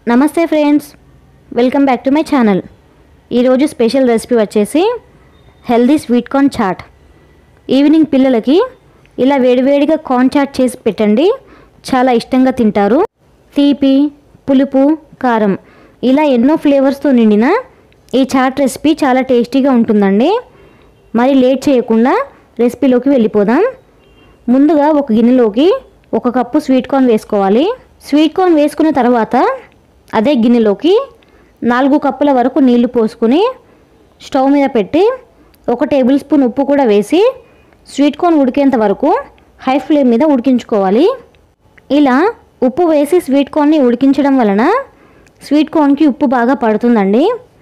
నమస్తే friends welcome back to my channel ఈరోజు special recipe వచ్చేసి healthy sweet corn chaat evening పిల్లలకి ఇలా వేడివేడిగా కార్న్ చాట్ చేసి పెట్టండి చాలా ఇష్టంగా తింటారు తీపి పులుపు కారం ఇలా ఎన్నో ఫ్లేవర్స్తో నిండిన ఈ చాట్ రెసిపీ చాలా టేస్టీగా ఉంటుందండి మరి లేట్ చేయకుండా రెసిపీలోకి వెళ్ళిపోదాం ముందుగా ఒక గిన్నెలోకి ఒక కప్పు స్వీట్ కార్న్ వేసుకోవాలి స్వీట్ కార్న్ వేసుకున్న తర్వాత అదే గిన్నెలోకి నాలుగు కప్పుల వరకు నీళ్లు పోసుకొని స్టవ్ మీద పెట్టి ఒక టేబుల్ స్పూన్ ఉప్పు కూడా వేసి స్వీట్ కార్న్ ఉడికేంత వరకు హై ఫ్లేమ్ మీద ఉడికించుకోవాలి ఇలా ఉప్పు వేసి స్వీట్ కార్న్ని ఉడికించడం వలన స్వీట్ కార్న్కి ఉప్పు బాగా పడుతుందండి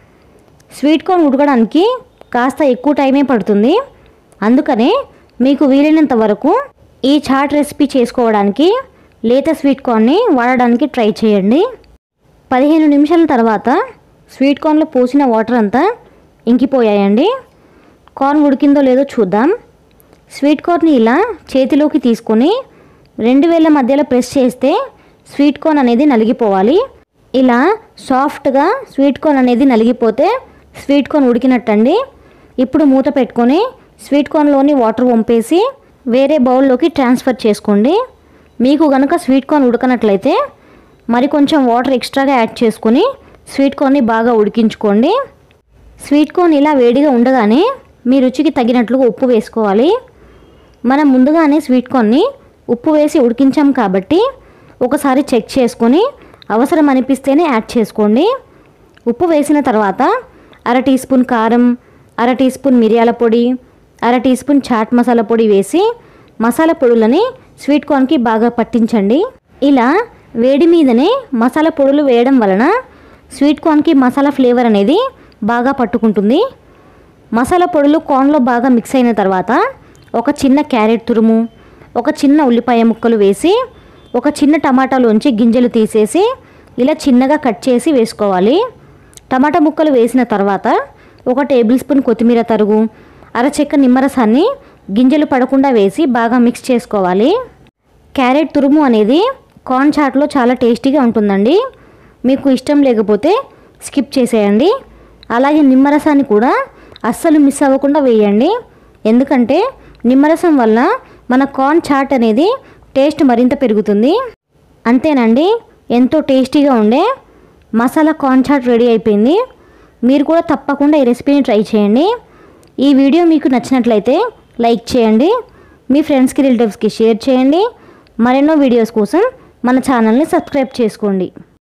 స్వీట్ కార్న్ ఉడకడానికి కాస్త ఎక్కువ టైమే పడుతుంది అందుకనే మీకు వీలైనంత వరకు ఈ చాట్ రెసిపీ చేసుకోవడానికి లేత స్వీట్ కార్న్ని వాడడానికి ట్రై చేయండి పదిహేను నిమిషాల తర్వాత స్వీట్ కార్న్లో పోసిన వాటర్ అంతా ఇంకిపోయాయండి కార్న్ ఉడికిందో లేదో చూద్దాం స్వీట్ కార్న్ని ఇలా చేతిలోకి తీసుకొని రెండు వేల మధ్యలో ప్రెస్ చేస్తే స్వీట్ కార్న్ అనేది నలిగిపోవాలి ఇలా సాఫ్ట్గా స్వీట్ కార్న్ అనేది నలిగిపోతే స్వీట్ కార్న్ ఉడికినట్టండి ఇప్పుడు మూత పెట్టుకొని స్వీట్ కార్న్లోని వాటర్ వంపేసి వేరే బౌల్లోకి ట్రాన్స్ఫర్ చేసుకోండి మీకు కనుక స్వీట్ కార్న్ ఉడకనట్లయితే మరి కొంచెం వాటర్ ఎక్స్ట్రాగా యాడ్ చేసుకొని స్వీట్ కార్న్ని బాగా ఉడికించుకోండి స్వీట్ కార్న్ ఇలా వేడిగా ఉండగానే మీ రుచికి తగినట్లుగా ఉప్పు వేసుకోవాలి మనం ముందుగానే స్వీట్ కార్న్ని ఉప్పు వేసి ఉడికించాం కాబట్టి ఒకసారి చెక్ చేసుకొని అవసరం అనిపిస్తేనే యాడ్ చేసుకోండి ఉప్పు వేసిన తర్వాత అర టీ స్పూన్ కారం అర టీ స్పూన్ మిరియాల పొడి అర టీ స్పూన్ చాట్ మసాలా పొడి వేసి మసాలా పొడులని స్వీట్ కార్న్కి బాగా పట్టించండి ఇలా వేడి మీదనే మసాలా పొడులు వేయడం వలన స్వీట్ కార్న్కి మసాలా ఫ్లేవర్ అనేది బాగా పట్టుకుంటుంది మసాలా పొడులు కార్న్లో బాగా మిక్స్ అయిన తర్వాత ఒక చిన్న క్యారెట్ తురుము ఒక చిన్న ఉల్లిపాయ ముక్కలు వేసి ఒక చిన్న టమాటాలోంచి గింజలు తీసేసి ఇలా చిన్నగా కట్ చేసి వేసుకోవాలి టమాటా ముక్కలు వేసిన తర్వాత ఒక టేబుల్ స్పూన్ కొత్తిమీర తరుగు అరచెక్క నిమ్మరసాన్ని గింజలు పడకుండా వేసి బాగా మిక్స్ చేసుకోవాలి క్యారెట్ తురుము అనేది కార్న్ చాట్లో చాలా టేస్టీగా ఉంటుందండి మీకు ఇష్టం లేకపోతే స్కిప్ చేసేయండి అలాగే నిమ్మరసాన్ని కూడా అస్సలు మిస్ అవ్వకుండా వేయండి ఎందుకంటే నిమ్మరసం వల్ల మన కార్న్ చాట్ అనేది టేస్ట్ మరింత పెరుగుతుంది అంతేనండి ఎంతో టేస్టీగా ఉండే మసాలా కార్న్ చాట్ రెడీ అయిపోయింది మీరు కూడా తప్పకుండా ఈ రెసిపీని ట్రై చేయండి ఈ వీడియో మీకు నచ్చినట్లయితే లైక్ చేయండి మీ ఫ్రెండ్స్కి రిలేటివ్స్కి షేర్ చేయండి మరెన్నో వీడియోస్ కోసం మన ఛానల్ని సబ్స్క్రైబ్ చేసుకోండి